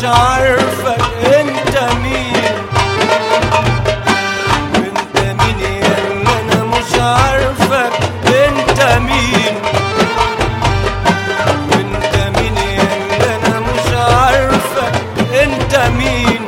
عارفك انت مين انت مين يا اللي انا مش عارفك انت مين انت مين يا اللي انا مش عارفك انت مين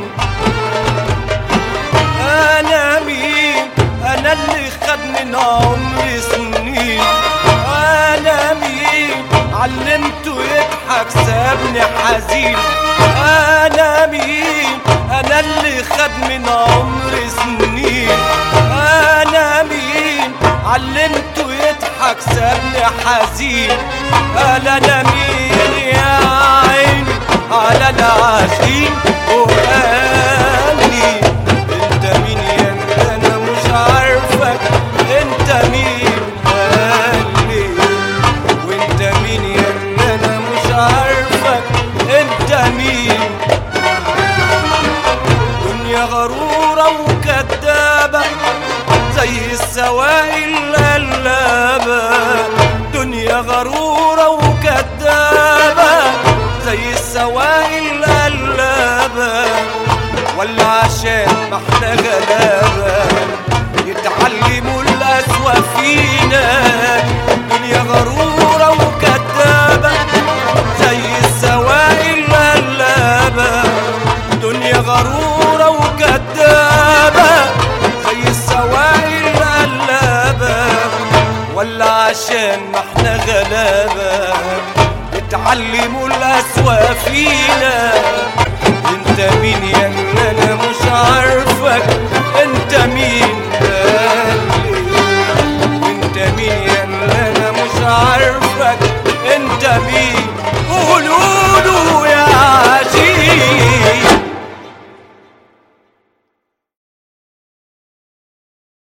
انا مين انا اللي خد من عمري سنين انا مين علمته يضحك سابني حزين انا مين انا اللي خد من عمري سنين انا مين علمته يضحك سابني حزين قال انا مين يا عيني على العاشقين وقال لي انت مين يا اللي انا مش عارفك انت مين قال لي وانت مين يا اللي انا مش عارفك انت مين دنيا غرورة وكدابة زي السوائل القلابة دنيا غرورة وكدابة زي السوائل القلابة ولا عشان ما احنا غلابة يتعلموا الأسوأ فينا دنيا غرورة وكدابة